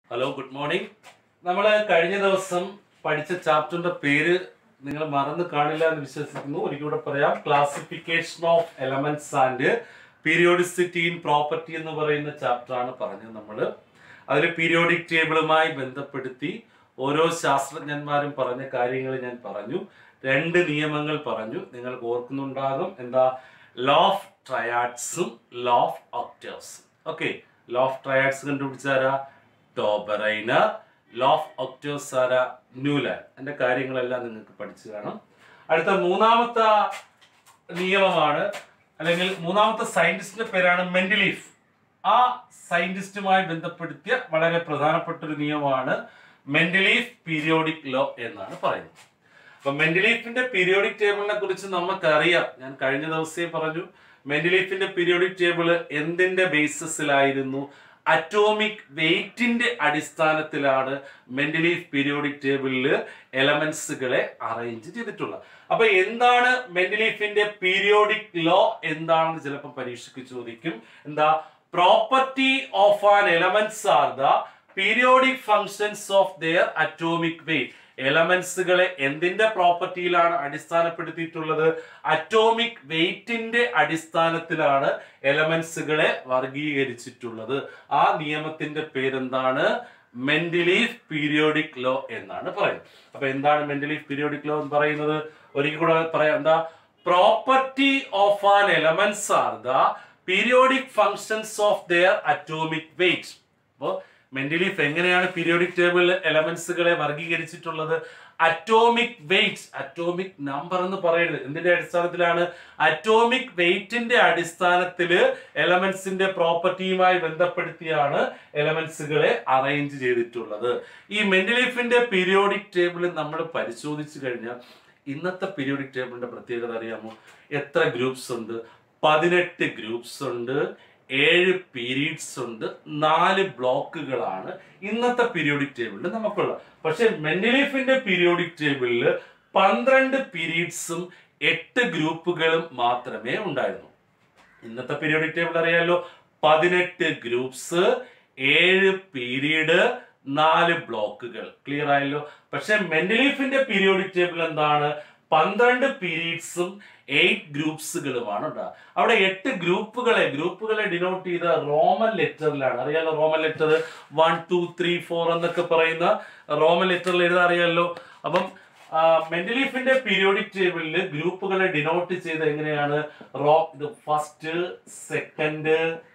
hello good morning നമ്മൾ കഴിഞ്ഞ ദിവസം പഠിച്ച ചാപ്റ്ററിന്റെ പേര് നിങ്ങൾ മറന്നു കാണില്ല എന്ന് വിശ്വസിക്കുന്നു ഒരിക്കലൂടെ പറയാം classification of elements and periodicity in property എന്ന് പറയുന്ന ചാപ്റ്റർ ആണ് പറഞ്ഞത് നമ്മൾ അതിൽ പീരിയോഡിക് ടേബിളുമായി ബന്ധപ്പെടുത്തി ഓരോ ശാസ്ത്രജ്ഞന്മാരും പറഞ്ഞ കാര്യങ്ങൾ ഞാൻ പറഞ്ഞു രണ്ട് നിയമങ്ങൾ പറഞ്ഞു നിങ്ങൾക്ക് ഓർക്കുന്നുണ്ടാകും എന്താ ലോ ഓഫ് ട്രയാഡ്സും ലോ ഓഫ് ഒക്ടേഴ്സും ഓക്കെ ലോ ഓഫ് ട്രയാഡ്സ് കണ്ടുപിടിച്ചാരാ ടോബറൈനർ ലോ ഓഫ് ഒക്ടേഴ്സ് ആരാ ന്യൂലാൻഡ് എൻ്റെ കാര്യങ്ങളെല്ലാം നിങ്ങൾക്ക് പഠിച്ചു കാണും അടുത്ത മൂന്നാമത്തെ നിയമമാണ് അല്ലെങ്കിൽ മൂന്നാമത്തെ സയന്റിസ്റ്റിന്റെ പേരാണ് മെന്റലീഫ് ആ സയന്റിസ്റ്റുമായി ബന്ധപ്പെടുത്തിയ വളരെ പ്രധാനപ്പെട്ട ഒരു നിയമമാണ് മെന്റലീഫ് പീരിയോഡിക് ലോ എന്നാണ് പറയുന്നത് അപ്പൊ മെന്റലീഫിന്റെ പീരിയോഡിക് ടേബിളിനെ കുറിച്ച് നമുക്കറിയാം ഞാൻ കഴിഞ്ഞ ദിവസമേ പറഞ്ഞു മെന്റലീഫിന്റെ പീരിയോഡിക് ടേബിൾ എന്തിന്റെ ബേസിസിലായിരുന്നു അറ്റോമിക് വെയിറ്റിന്റെ അടിസ്ഥാനത്തിലാണ് മെന്റലീഫ് പീരിയോഡിക് ടേബിളിൽ എലമെന്റ്സുകളെ അറേഞ്ച് ചെയ്തിട്ടുള്ളത് അപ്പൊ എന്താണ് മെന്റലീഫിന്റെ പീരിയോഡിക് ലോ എന്താണെന്ന് ചിലപ്പോൾ പരീക്ഷയ്ക്ക് ചോദിക്കും എന്താ property of an elements are the periodic functions of their atomic weight എലമെന്റ്സുകളെ എന്തിന്റെ പ്രോപ്പർട്ടിയിലാണ് അടിസ്ഥാനപ്പെടുത്തിയിട്ടുള്ളത് അറ്റോമിക് വെയിറ്റിന്റെ അടിസ്ഥാനത്തിലാണ് എലമെന്റ്സുകളെ വർഗീകരിച്ചിട്ടുള്ളത് ആ നിയമത്തിന്റെ പേരെന്താണ് മെന്റലീഫ് പീരിയോഡിക് ലോ എന്നാണ് പറയുന്നത് അപ്പൊ എന്താണ് മെന്റലീഫ് പീരിയോഡിക് ലോ എന്ന് പറയുന്നത് ഒരിക്കൽ കൂടെ പറയാം എന്താ property of an elements are the periodic functions of their atomic weight അപ്പോൾ മെന്റലീഫ് എങ്ങനെയാണ് പീരിയോഡിക് ടേബിളിൽ എലമെന്റ്സുകളെ വർഗീകരിച്ചിട്ടുള്ളത് അറ്റോമിക് വെയിറ്റ് അറ്റോമിക് നമ്പർ എന്ന് പറയുന്നത് എന്തിന്റെ അടിസ്ഥാനത്തിലാണ് അറ്റോമിക് വെയിറ്റിന്റെ അടിസ്ഥാനത്തിൽ എലമെന്റ്സിന്റെ പ്രോപ്പർട്ടിയുമായി ബന്ധപ്പെടുത്തിയാണ് എലമെന്റ്സുകളെ അറേഞ്ച് ചെയ്തിട്ടുള്ളത് ഈ മെന്റലീഫിന്റെ പീരിയോഡിക് ടേബിൾ നമ്മൾ പരിശോധിച്ചു കഴിഞ്ഞാൽ ഇന്നത്തെ പീരിയോഡിക് ടേബിളിന്റെ പ്രത്യേകത അറിയാമോ എത്ര ഗ്രൂപ്പ്സ് ഉണ്ട് പതിനെട്ട് ഗ്രൂപ്പ്സ് ഉണ്ട് ഏഴ് പീരീഡ്സ് ഉണ്ട് നാല് ബ്ലോക്കുകളാണ് ഇന്നത്തെ പീരിയോഡിക് ടേബിളിൽ നമുക്കുള്ളത് പക്ഷെ മെന്റലീഫിന്റെ പീരിയോഡിക് ടേബിളിൽ പന്ത്രണ്ട് പീരീഡ്സും എട്ട് ഗ്രൂപ്പുകളും മാത്രമേ ഉണ്ടായിരുന്നു ഇന്നത്തെ പീരിയോഡിക് ടേബിൾ അറിയാലോ പതിനെട്ട് ഗ്രൂപ്പ്സ് ഏഴ് പീരീഡ് നാല് ബ്ലോക്കുകൾ ക്ലിയർ ആയല്ലോ പക്ഷെ മെന്റലീഫിന്റെ പീരിയോഡിക് ടേബിൾ എന്താണ് പന്ത്രണ്ട് പീരീഡ്സും എയ്റ്റ് ഗ്രൂപ്പ്സുകളുമാണ് ഉണ്ടാകുക അവിടെ എട്ട് ഗ്രൂപ്പുകളെ ഗ്രൂപ്പുകളെ ഡിനോട്ട് ചെയ്ത റോമൻ ലെറ്ററിലാണ് അറിയാലോ Roman letter one two three four എന്നൊക്കെ പറയുന്ന റോമൻ ലെറ്ററിൽ എഴുതാൻ അറിയാലോ അപ്പം മെന്റലീഫിന്റെ പീരിയോഡിക് ടേബിളിൽ ഗ്രൂപ്പുകളെ ഡിനോട്ട് ചെയ്ത് എങ്ങനെയാണ് റോ ഇത് ഫസ്റ്റ് സെക്കൻഡ്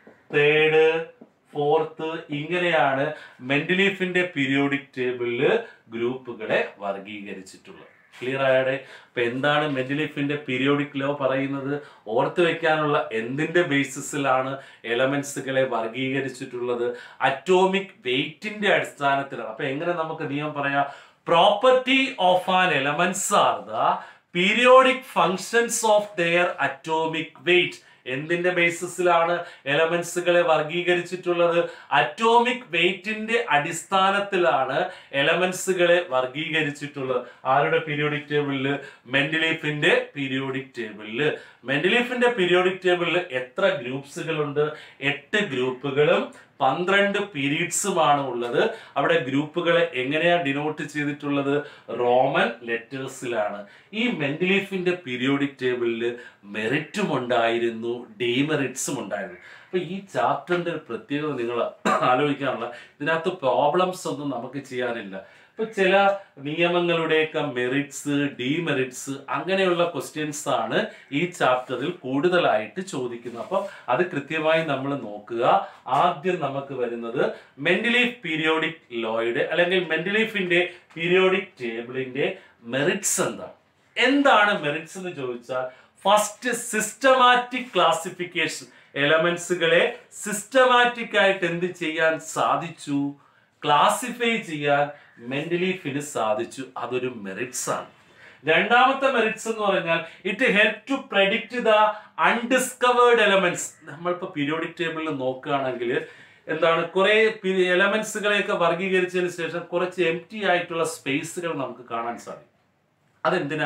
തേർഡ് ഫോർത്ത് ഇങ്ങനെയാണ് മെന്റലീഫിന്റെ പീരിയോഡിക് ടേബിളിൽ ഗ്രൂപ്പുകളെ വർഗീകരിച്ചിട്ടുള്ളത് ക്ലിയർ ആയടെ അപ്പൊ എന്താണ് മെന്റലീഫിന്റെ പീരിയോഡിക് ലോ പറയുന്നത് ഓർത്ത് വെക്കാനുള്ള എന്തിന്റെ ബേസിസിലാണ് എലമെന്റ്സുകളെ വർഗീകരിച്ചിട്ടുള്ളത് അറ്റോമിക് വെയിറ്റിന്റെ അടിസ്ഥാനത്തിലാണ് അപ്പൊ എങ്ങനെ നമുക്ക് നിയമം പറയാം property of an elements are the periodic functions of their atomic weight എന്തിന്റെ ബേസിസിലാണ് എലമെന്റ്സുകളെ വർഗീകരിച്ചിട്ടുള്ളത് അറ്റോമിക് വെയിറ്റിന്റെ അടിസ്ഥാനത്തിലാണ് എലമെന്റ്സുകളെ വർഗീകരിച്ചിട്ടുള്ളത് ആരുടെ പീരിയോഡിക് ടേബിളിൽ മെന്റലീഫിന്റെ പീരിയോഡിക് ടേബിളിൽ മെന്റലീഫിന്റെ പീരിയോഡിക് ടേബിളിൽ എത്ര ഗ്രൂപ്പ്സുകളുണ്ട് എട്ട് ഗ്രൂപ്പുകളും പന്ത്രണ്ട് പീരീഡ്സുമാണ് ഉള്ളത് അവിടെ ഗ്രൂപ്പുകളെ എങ്ങനെയാണ് ഡിനോട്ട് ചെയ്തിട്ടുള്ളത് റോമൻ ലെറ്റേഴ്സിലാണ് ഈ മെന്റലീഫിന്റെ പീരിയോഡിക് ടേബിളിൽ മെറിറ്റും ഉണ്ടായിരുന്നു ഡീമെറിറ്റ്സും ഉണ്ടായിരുന്നു അപ്പൊ ഈ ചാപ്റ്ററിന്റെ ഒരു പ്രത്യേകത നിങ്ങൾ ആലോചിക്കാനുള്ള ഇതിനകത്ത് പ്രോബ്ലംസ് ഒന്നും നമുക്ക് ചെയ്യാനില്ല ഇപ്പൊ ചില നിയമങ്ങളുടെയൊക്കെ മെറിറ്റ്സ് ഡീമെറിറ്റ്സ് അങ്ങനെയുള്ള ക്വസ്റ്റ്യൻസ് ആണ് ഈ ചാപ്റ്ററിൽ കൂടുതലായിട്ട് ചോദിക്കുന്നത് അപ്പം അത് കൃത്യമായി നമ്മൾ നോക്കുക ആദ്യം നമുക്ക് വരുന്നത് മെന്റലീഫ് പീരിയോഡിക് ലോയുടെ അല്ലെങ്കിൽ മെന്റലീഫിന്റെ പീരിയോഡിക് ടേബിളിന്റെ മെറിറ്റ്സ് എന്താണ് എന്താണ് മെറിറ്റ്സ് എന്ന് ചോദിച്ചാൽ ഫസ്റ്റ് സിസ്റ്റമാറ്റിക് ക്ലാസിഫിക്കേഷൻ എലമെന്റ്സുകളെ സിസ്റ്റമാറ്റിക് ആയിട്ട് എന്ത് ചെയ്യാൻ സാധിച്ചു ക്ലാസിഫൈ ചെയ്യാൻ മെന്റലീഫിന് സാധിച്ചു അതൊരു മെറിറ്റ്സ് ആണ് രണ്ടാമത്തെ മെറിറ്റ്സ് എന്ന് പറഞ്ഞാൽ it help to predict the undiscovered elements നമ്മളിപ്പോ പീരിയോഡിക് ടേബിളിൽ നോക്കുകയാണെങ്കിൽ എന്താണ് കുറെ എലമെന്റ്സുകളെയൊക്കെ വർഗീകരിച്ചതിന് ശേഷം കുറച്ച് എം ടി ആയിട്ടുള്ള സ്പേസുകൾ നമുക്ക് കാണാൻ സാധിക്കും അതെന്തിനാ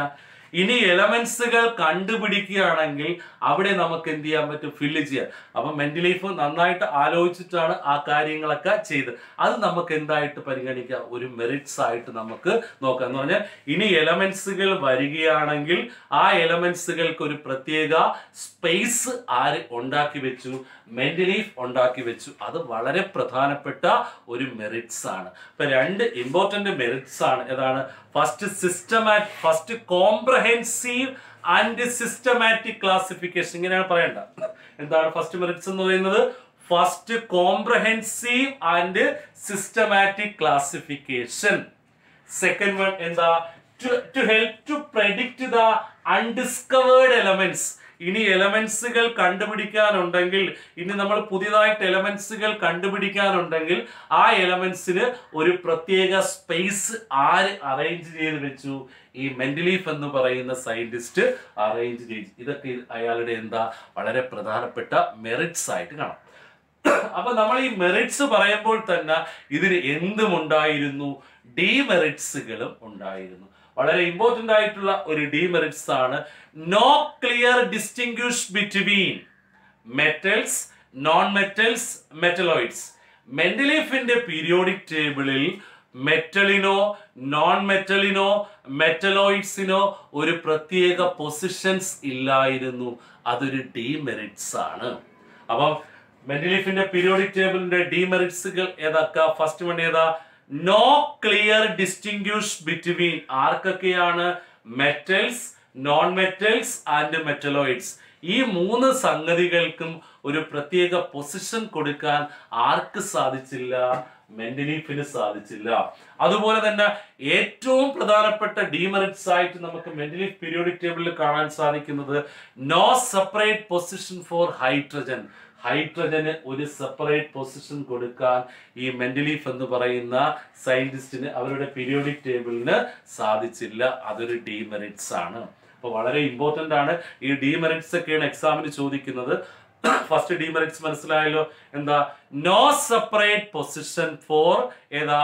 ഇനി എലമെന്റ്സുകൾ കണ്ടുപിടിക്കുകയാണെങ്കിൽ അവിടെ നമുക്ക് എന്ത് ചെയ്യാൻ പറ്റും ഫില്ല് ചെയ്യാൻ അപ്പൊ മെന്റലീഫ് നന്നായിട്ട് ആലോചിച്ചിട്ടാണ് ആ കാര്യങ്ങളൊക്കെ ചെയ്ത് അത് നമുക്ക് എന്തായിട്ട് പരിഗണിക്കാം ഒരു മെറിറ്റ്സ് ആയിട്ട് നമുക്ക് നോക്കാം എന്ന് പറഞ്ഞാൽ ഇനി എലമെന്റ്സുകൾ വരികയാണെങ്കിൽ ആ എലമെന്റ്സുകൾക്ക് ഒരു പ്രത്യേക സ്പേസ് ആര് ഉണ്ടാക്കി വെച്ചു മെന്റലീഫ് ഉണ്ടാക്കി വെച്ചു അത് വളരെ പ്രധാനപ്പെട്ട ഒരു മെറിറ്റ്സ് ആണ് ഇപ്പൊ രണ്ട് ഇമ്പോർട്ടന്റ് മെറിറ്റ്സ് ആണ് ഏതാണ് ഫസ്റ്റ് സിസ്റ്റമാറ്റ് first comprehensive and systematic classification ഇങ്ങനെയാണ് പറയേണ്ട എന്താണ് ഫസ്റ്റ് മെറിറ്റ്സ് എന്ന് പറയുന്നത് first comprehensive and systematic classification second one എന്താ to help to predict the undiscovered elements ഇനി എലമെന്റ്സുകൾ കണ്ടുപിടിക്കാനുണ്ടെങ്കിൽ ഇനി നമ്മൾ പുതിയതായിട്ട് എലമെന്റ്സുകൾ കണ്ടുപിടിക്കാനുണ്ടെങ്കിൽ ആ എലമെന്റ്സിന് ഒരു പ്രത്യേക സ്പേസ് ആര് അറേഞ്ച് ചെയ്ത് വെച്ചു ഈ മെന്റലീഫ് എന്ന് പറയുന്ന സയന്റിസ്റ്റ് അറേഞ്ച് ചെയ്തു ഇതൊക്കെ അയാളുടെ എന്താ വളരെ പ്രധാനപ്പെട്ട മെറിറ്റ്സ് ആയിട്ട് കാണാം അപ്പൊ നമ്മൾ ഈ മെറിറ്റ്സ് പറയുമ്പോൾ തന്നെ ഇതിന് എന്തും ഉണ്ടായിരുന്നു ഡീമെറിറ്റ്സുകളും ഉണ്ടായിരുന്നു വളരെ ഇമ്പോർട്ടന്റ് ആയിട്ടുള്ള ഒരു ഡീമെറിറ്റ്സ് ആണ് no clear distinguish between metals non metals metalloids മെന്റലീഫിന്റെ പീരിയോഡിക് ടേബിളിൽ മെറ്റലിനോ നോൺ മെറ്റലിനോ മെറ്റലോയിഡ്സിനോ ഒരു പ്രത്യേക പൊസിഷൻസ് ഇല്ലായിരുന്നു അതൊരു ഡീമെറിറ്റ്സ് ആണ് അപ്പം മെന്റലീഫിന്റെ പീരിയോഡിക് ടേബിളിന്റെ ഡീമെറിറ്റ്സുകൾ ഏതൊക്കെ ഫസ്റ്റ് വൺ ഏതാ നോ ക്ലിയർ ഡിസ്റ്റിങ്ക്വിഷ് ബിറ്റ്വീൻ ആർക്കൊക്കെയാണ് metals non metals and metalloids ഈ മൂന്ന് സംഗതികൾക്കും ഒരു പ്രത്യേക പൊസിഷൻ കൊടുക്കാൻ ആർക്ക് സാധിച്ചില്ല മെന്റലീഫിന് സാധിച്ചില്ല അതുപോലെ തന്നെ ഏറ്റവും പ്രധാനപ്പെട്ട ഡീമെറിറ്റ്സ് ആയിട്ട് നമുക്ക് മെന്റലീഫ് പീരിയോഡിക് ടേബിളിൽ കാണാൻ സാധിക്കുന്നത് no separate position for hydrogen ഹൈഡ്രജന് ഒരു സെപ്പറേറ്റ് പൊസിഷൻ കൊടുക്കാൻ ഈ മെന്റലീഫ് എന്ന് പറയുന്ന സയന്റിസ്റ്റിന് അവരുടെ പീരിയോഡിക് ടേബിളിന് സാധിച്ചില്ല അതൊരു ഡീമെറിറ്റ്സ് ആണ് അപ്പൊ വളരെ ഇമ്പോർട്ടന്റ് ആണ് ഈ ഡീമെറിറ്റ്സ് ഒക്കെയാണ് എക്സാമിന് ചോദിക്കുന്നത് ഫസ്റ്റ് ഡീമെറിറ്റ്സ് മനസ്സിലായല്ലോ എന്താ നോ സെപ്പറേറ്റ് പൊസിഷൻ ഫോർ ഏതാ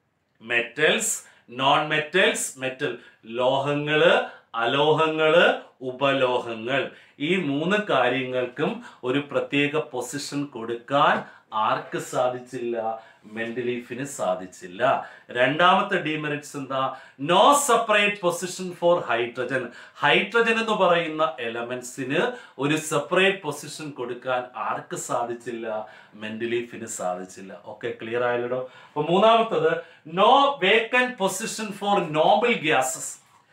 മെറ്റൽസ് നോൺ മെറ്റൽസ് മെറ്റൽ ലോഹങ്ങള് അലോഹങ്ങള് ഉപലോഹങ്ങൾ ഈ മൂന്ന് കാര്യങ്ങൾക്കും ഒരു പ്രത്യേക പൊസിഷൻ കൊടുക്കാൻ ആർക്ക് സാധിച്ചില്ല മെന്റലീഫിന് സാധിച്ചില്ല രണ്ടാമത്തെ ഡീമെറിറ്റ്സ് എന്താ no separate position for hydrogen hydrogen എന്ന് പറയുന്ന എലമെന്റ്സിന് ഒരു സെപ്പറേറ്റ് പൊസിഷൻ കൊടുക്കാൻ ആർക്ക് സാധിച്ചില്ല മെന്റലീഫിന് സാധിച്ചില്ല ഓക്കെ ക്ലിയർ ആയല്ലോ അപ്പൊ മൂന്നാമത്തത് no vacant position for noble gases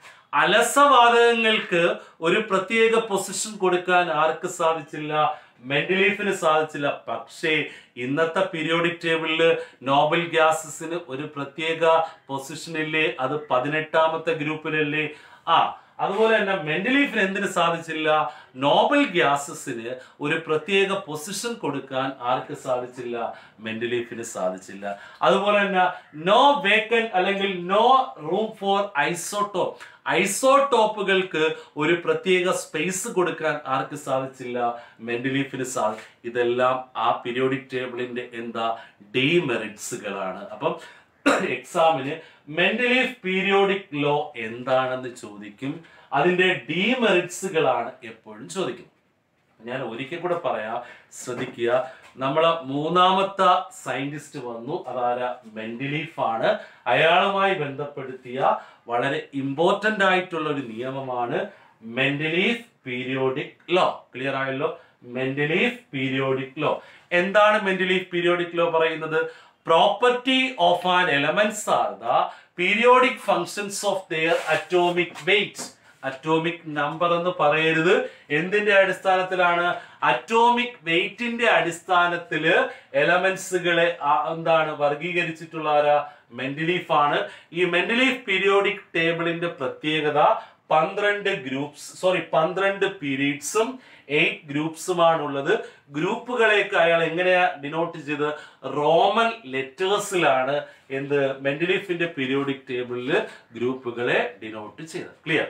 അലസവാതകങ്ങൾക്ക് ഒരു പ്രത്യേക പൊസിഷൻ കൊടുക്കാൻ ആർക്ക് സാധിച്ചില്ല മെന്റലീഫിന് സാധിച്ചില്ല പക്ഷേ ഇന്നത്തെ പീരിയോഡിക് ടേബിളിൽ നോബൽ ഗ്യാസസിന് ഒരു പ്രത്യേക പൊസിഷൻ ഇല്ലേ അത് പതിനെട്ടാമത്തെ ഗ്രൂപ്പിലല്ലേ ആ അതുപോലെ തന്നെ മെന്റലീഫിന് എന്തിനു സാധിച്ചില്ല നോബൽ ഗ്യാസസിന് ഒരു പ്രത്യേക പൊസിഷൻ കൊടുക്കാൻ ആർക്ക് സാധിച്ചില്ല മെന്റലീഫിന് സാധിച്ചില്ല അതുപോലെ തന്നെ നോ വേക്കൻ അല്ലെങ്കിൽ നോ റൂം ഫോർ ഐസോട്ടോപ്പ് ഐസോട്ടോപ്പുകൾക്ക് ഒരു പ്രത്യേക സ്പേസ് കൊടുക്കാൻ ആർക്ക് സാധിച്ചില്ല മെന്റലീഫിന് സാധി ഇതെല്ലാം ആ പീരിയോഡിക് ടേബിളിന്റെ എന്താ ഡീമെറിറ്റ്സുകളാണ് അപ്പം എക്സാമിന് മെന്റലീഫ് പീരിയോഡിക് ലോ എന്താണെന്ന് ചോദിക്കും അതിന്റെ ഡീമെറിറ്റ്സുകളാണ് എപ്പോഴും ചോദിക്കുന്നത് ഞാൻ ഒരിക്കൽ കൂടെ പറയാം ശ്രദ്ധിക്കുക നമ്മളെ മൂന്നാമത്തെ സയന്റിസ്റ്റ് വന്നു അതാര മെന്റലീഫ് ആണ് അയാളുമായി ബന്ധപ്പെടുത്തിയ വളരെ ഇമ്പോർട്ടന്റ് ആയിട്ടുള്ള ഒരു നിയമമാണ് മെന്റലീഫ് പീരിയോഡിക് ലോ ക്ലിയർ ആയല്ലോ മെന്റലീഫ് പീരിയോഡിക് ലോ എന്താണ് മെന്റലീഫ് പീരിയോഡിക് ലോ പറയുന്നത് property of an elements are the periodic functions of their atomic weight atomic number എന്ന് പറയരുത് എന്തിന്റെ അടിസ്ഥാനത്തിലാണ് അറ്റോമിക് വെയിറ്റിന്റെ അടിസ്ഥാനത്തില് എലമെന്റ്സുകളെ എന്താണ് വർഗീകരിച്ചിട്ടുള്ള ആരാ മെന്റലീഫ് ആണ് ഈ മെന്റലീഫ് പീരിയോഡിക് ടേബിളിന്റെ പ്രത്യേകത പന്ത്രണ്ട് ഗ്രൂപ്പ്സ് സോറി പന്ത്രണ്ട് പീരീഡ്സും എയ്റ്റ് ഗ്രൂപ്പ്സുമാണുള്ളത് ഗ്രൂപ്പുകളെയൊക്കെ അയാൾ എങ്ങനെയാ ഡിനോട്ട് ചെയ്ത് റോമൻ ലെറ്റേഴ്സിലാണ് എന്ത് മെന്റലീഫിന്റെ പീരിയോഡിക് ടേബിളിൽ ഗ്രൂപ്പുകളെ ഡിനോട്ട് ചെയ്തത് ക്ലിയർ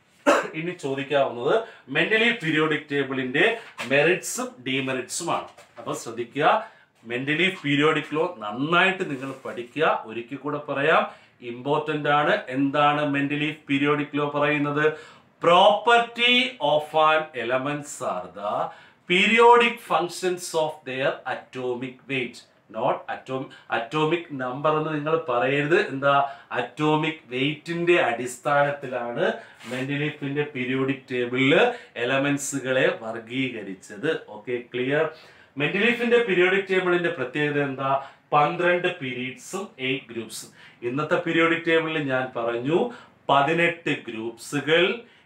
ഇനി ചോദിക്കാവുന്നത് മെന്റലി പീരിയോഡിക് ടേബിളിന്റെ മെറിറ്റ്സും ഡീമെറിറ്റ്സുമാണ് അപ്പൊ ശ്രദ്ധിക്കുക മെന്റലി പീരിയോഡിക് ലോ നന്നായിട്ട് നിങ്ങൾ പഠിക്കുക ഒരിക്കൽ കൂടെ പറയാം ഇമ്പോർട്ടന്റ് ആണ് എന്താണ് മെന്റലി പീരിയോഡിക് ലോ പറയുന്നത് property of an elements are the periodic functions of their atomic weight not atom atomic number എന്ന് നിങ്ങൾ പറയരുത് എന്താ അറ്റോമിക് വെയിറ്റിന്റെ അടിസ്ഥാനത്തിലാണ് മെന്റലിഫിന്റെ പീരിയോഡിക് ടേബിളിൽ എലമെന്റ്സുകളെ വർഗീകരിച്ചത് ഓക്കെ ക്ലിയർ മെന്റലീഫിന്റെ പീരിയോഡിക് ടേബിളിന്റെ പ്രത്യേകത എന്താ പന്ത്രണ്ട് പീരീഡ്സും എയ്റ്റ് ഗ്രൂപ്പ്സും ഇന്നത്തെ പീരിയോഡിക് ടേബിളിൽ ഞാൻ പറഞ്ഞു പതിനെട്ട് ഗ്രൂപ്പ്സുകൾ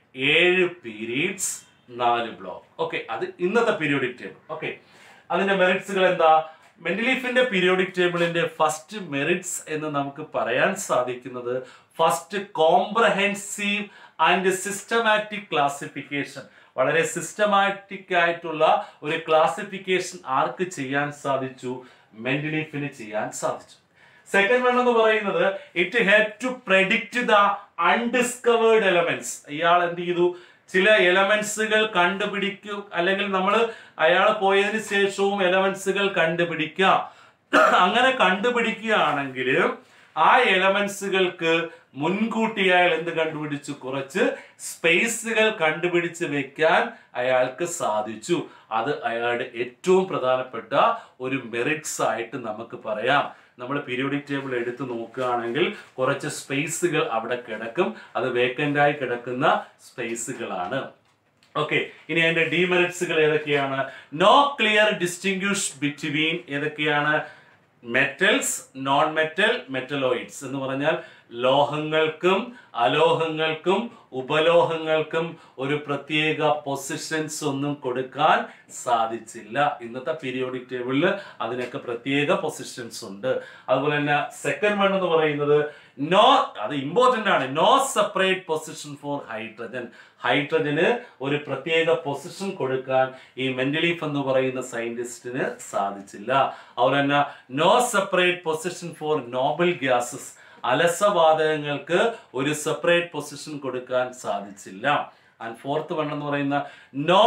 ഏഴ് പീരീഡ്സ് നാല് ബ്ലോക്ക് ഓക്കെ അത് ഇന്നത്തെ പീരിയോഡിക് ടേബിൾ ഓക്കെ അതിന്റെ മെറിറ്റ്സുകൾ എന്താ മെന്റലീഫിന്റെ പീരിയോഡിക് ടേബിളിന്റെ ഫസ്റ്റ് മെറിറ്റ്സ് എന്ന് നമുക്ക് പറയാൻ സാധിക്കുന്നത് first comprehensive and systematic classification വളരെ സിസ്റ്റമാറ്റിക് ആയിട്ടുള്ള ഒരു ക്ലാസിഫിക്കേഷൻ ആർക്ക് ചെയ്യാൻ സാധിച്ചു മെന്റലീഫിന് ചെയ്യാൻ സാധിച്ചു സെക്കൻഡ് വൺ എന്ന് പറയുന്നത് it had to predict the undiscovered elements ഇയാൾ എന്ത് ചെയ്തു ചില എലമെന്റ്സുകൾ കണ്ടുപിടിക്കും അല്ലെങ്കിൽ നമ്മൾ അയാൾ പോയതിനു ശേഷവും എലമെന്റ്സുകൾ കണ്ടുപിടിക്കാം അങ്ങനെ കണ്ടുപിടിക്കുകയാണെങ്കിൽ ആ എലമെന്റ്സുകൾക്ക് മുൻകൂട്ടി അയാൾ എന്ത് കണ്ടുപിടിച്ചു കുറച്ച് സ്പേസുകൾ കണ്ടുപിടിച്ച് വെക്കാൻ അയാൾക്ക് സാധിച്ചു അത് അയാളുടെ ഏറ്റവും പ്രധാനപ്പെട്ട ഒരു മെറിറ്റ്സ് ആയിട്ട് നമുക്ക് പറയാം നമ്മൾ പീരിയോഡിക് ടേബിൾ എടുത്ത് നോക്കുകയാണെങ്കിൽ കുറച്ച് സ്പേസുകൾ അവിടെ കിടക്കും അത് വേക്കൻ്റ് ആയി കിടക്കുന്ന സ്പേസുകളാണ് ഓക്കെ ഇനി അതിന്റെ ഡിമെറിറ്റ്സുകൾ ഏതൊക്കെയാണ് നോ ക്ലിയർ ഡിസ്റ്റിങ്ക്യൂഷ് ബിറ്റ്വീൻ ഏതൊക്കെയാണ് മെറ്റൽസ് നോൺ മെറ്റൽ മെറ്റലോയിഡ്സ് എന്ന് പറഞ്ഞാൽ ലോഹങ്ങൾക്കും അലോഹങ്ങൾക്കും ഉപലോഹങ്ങൾക്കും ഒരു പ്രത്യേക പൊസിഷൻസ് ഒന്നും കൊടുക്കാൻ സാധിച്ചില്ല ഇന്നത്തെ പീരിയോഡിക് ടേബിളിൽ അതിനൊക്കെ പ്രത്യേക പൊസിഷൻസ് ഉണ്ട് അതുപോലെ തന്നെ സെക്കൻഡ് വൺ എന്ന് പറയുന്നത് നോ അത് ഇമ്പോർട്ടന്റ് ആണ് no separate position for hydrogen ഹൈഡ്രജന് ഒരു പ്രത്യേക പൊസിഷൻ കൊടുക്കാൻ ഈ മെന്റലീഫ് എന്ന് പറയുന്ന സയന്റിസ്റ്റിന് സാധിച്ചില്ല അതുപോലെ തന്നെ no separate position for noble gases അലസവാതകങ്ങൾക്ക് ഒരു സെപ്പറേറ്റ് പൊസിഷൻ കൊടുക്കാൻ സാധിച്ചില്ല ആൻഡ് ഫോർത്ത് വൺ എന്ന് പറയുന്ന നോ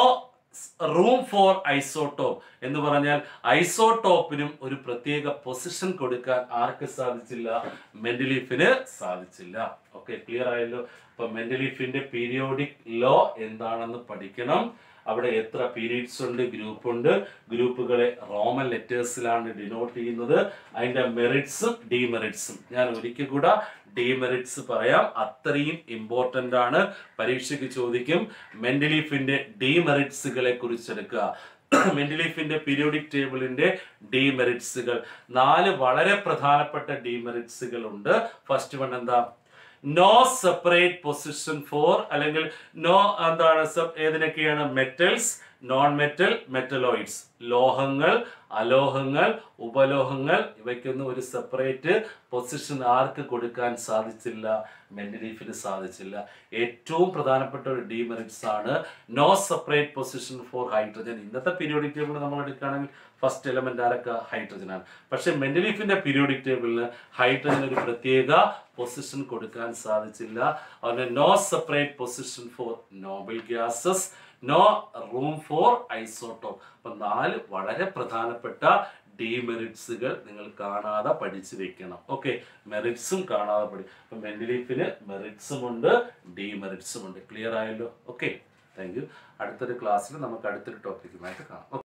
റൂം ഫോർ ഐസോട്ടോപ്പ് എന്ന് പറഞ്ഞാൽ ഐസോട്ടോപ്പിനും ഒരു പ്രത്യേക പൊസിഷൻ കൊടുക്കാൻ ആർക്ക് സാധിച്ചില്ല മെന്റലീഫിന് സാധിച്ചില്ല ഓക്കെ ക്ലിയർ ആയല്ലോ അപ്പൊ മെന്റലീഫിന്റെ പീരിയോഡിക് ലോ എന്താണെന്ന് പഠിക്കണം അവിടെ എത്ര പീരീഡ്സ് ഉണ്ട് ഗ്രൂപ്പ് ഉണ്ട് ഗ്രൂപ്പുകളെ റോമൻ ലെറ്റേഴ്സിലാണ് ഡിനോട്ട് ചെയ്യുന്നത് അതിന്റെ മെറിറ്റ്സും ഡിമെറിറ്റ്സും ഞാൻ ഒരിക്കൽ കൂടെ ഡിമെറിറ്റ്സ് പറയാം അത്രയും ഇമ്പോർട്ടന്റ് ആണ് പരീക്ഷയ്ക്ക് ചോദിക്കും മെന്റലീഫിന്റെ ഡിമെറിറ്റ്സുകളെ കുറിച്ചെടുക്കുക മെന്റലീഫിന്റെ പീരിയോഡിക് ടേബിളിന്റെ ഡിമെറിറ്റ്സുകൾ നാല് വളരെ പ്രധാനപ്പെട്ട ഡിമെറിറ്റ്സുകൾ ഉണ്ട് ഫസ്റ്റ് വൺ എന്താ നോ സെപ്പറേറ്റ് പൊസിഷൻ ഫോർ അല്ലെങ്കിൽ നോ എന്താണ് sub- ഏതിനൊക്കെയാണ് മെറ്റൽസ് നോൺ മെറ്റൽ മെറ്റലോയിഡ്സ് ലോഹങ്ങൾ അലോഹങ്ങൾ ഉപലോഹങ്ങൾ ഇവയ്ക്കൊന്നും ഒരു സെപ്പറേറ്റ് പൊസിഷൻ ആർക്ക് കൊടുക്കാൻ സാധിച്ചില്ല മെന്റലീഫിന് സാധിച്ചില്ല ഏറ്റവും പ്രധാനപ്പെട്ട ഒരു ഡിമെറിറ്റ്സ് ആണ് no separate position for hydrogen ഇന്നത്തെ പീരിയോഡിക് ടേബിൾ നമ്മൾ എടുക്കുകയാണെങ്കിൽ ഫസ്റ്റ് എലമെന്റ് ആരൊക്കെ ഹൈഡ്രജൻ ആണ് പക്ഷെ മെന്റലീഫിന്റെ പീരിയോഡിക് ടേബിളിന് ഹൈഡ്രജൻ ഒരു പ്രത്യേക പൊസിഷൻ കൊടുക്കാൻ സാധിച്ചില്ല അതുപോലെ no separate position for noble gases no room for isotope അപ്പൊ നാല് വളരെ പ്രധാനപ്പെട്ട ഡിമെറിറ്റ്സുകൾ നിങ്ങൾ കാണാതെ പഠിച്ചു വെക്കണം ഓക്കെ മെറിറ്റ്സും കാണാതെ പഠി അപ്പൊ മെന്റലീഫിന് മെറിറ്റ്സും ഉണ്ട് ഡിമെറിറ്റ്സും ഉണ്ട് ക്ലിയർ ആയല്ലോ ഓക്കെ താങ്ക് യു അടുത്തൊരു ക്ലാസ്സിൽ നമുക്ക് അടുത്തൊരു ടോപ്പിക്കുമായിട്ട് കാണാം